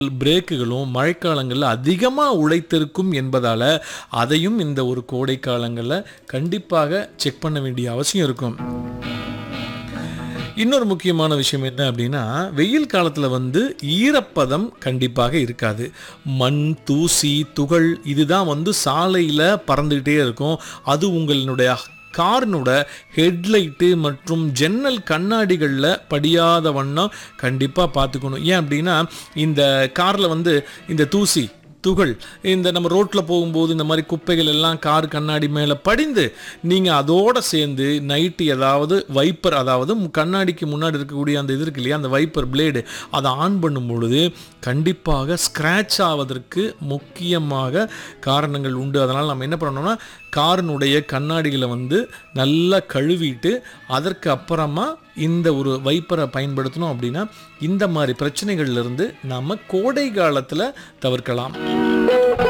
பிரேக்குகளும் மழைக்காலங்களில் அதிகமாக உழைத்திருக்கும் என்பதால் அதையும் இந்த ஒரு கோடை காலங்களில் கண்டிப்பாக செக் பண்ண வேண்டிய அவசியம் இருக்கும் இன்னொரு முக்கியமான விஷயம் என்ன அப்படின்னா வெயில் காலத்தில் வந்து ஈரப்பதம் கண்டிப்பாக இருக்காது மண் தூசி துகள் இதுதான் வந்து சாலையில் பறந்துக்கிட்டே இருக்கும் அது உங்களுடைய காரினோட ஹெட்லைட்டு மற்றும் ஜன்னல் கண்ணாடிகளில் படியாத வண்ணம் கண்டிப்பாக பார்த்துக்கணும் ஏன் அப்படின்னா இந்த காரில் வந்து இந்த தூசி துகள் இந்த நம்ம ரோட்டில் போகும்போது இந்த மாதிரி குப்பைகள் எல்லாம் கார் கண்ணாடி மேலே படிந்து நீங்கள் அதோட சேர்ந்து நைட்டு ஏதாவது வைப்பர் அதாவது மு- கண்ணாடிக்கு முன்னாடி இருக்கக்கூடிய அந்த இது இருக்கு இல்லையா அந்த வைப்பர் பிளேடு அதை ஆன் பண்ணும் பொழுது கண்டிப்பாக ஸ்க்ராட்ச் ஆவதற்கு முக்கியமாக காரணங்கள் உண்டு அதனால் நம்ம என்ன பண்ணணும்னா காரினுடைய கண்ணாடிகளை வந்து நல்லா கழுவிட்டு அதற்கு அப்புறமா இந்த ஒரு வைப்பரை பயன்படுத்தணும் அப்படின்னா இந்த மாதிரி பிரச்சனைகள்ல இருந்து நாம் கோடை காலத்தில் தவிர்க்கலாம்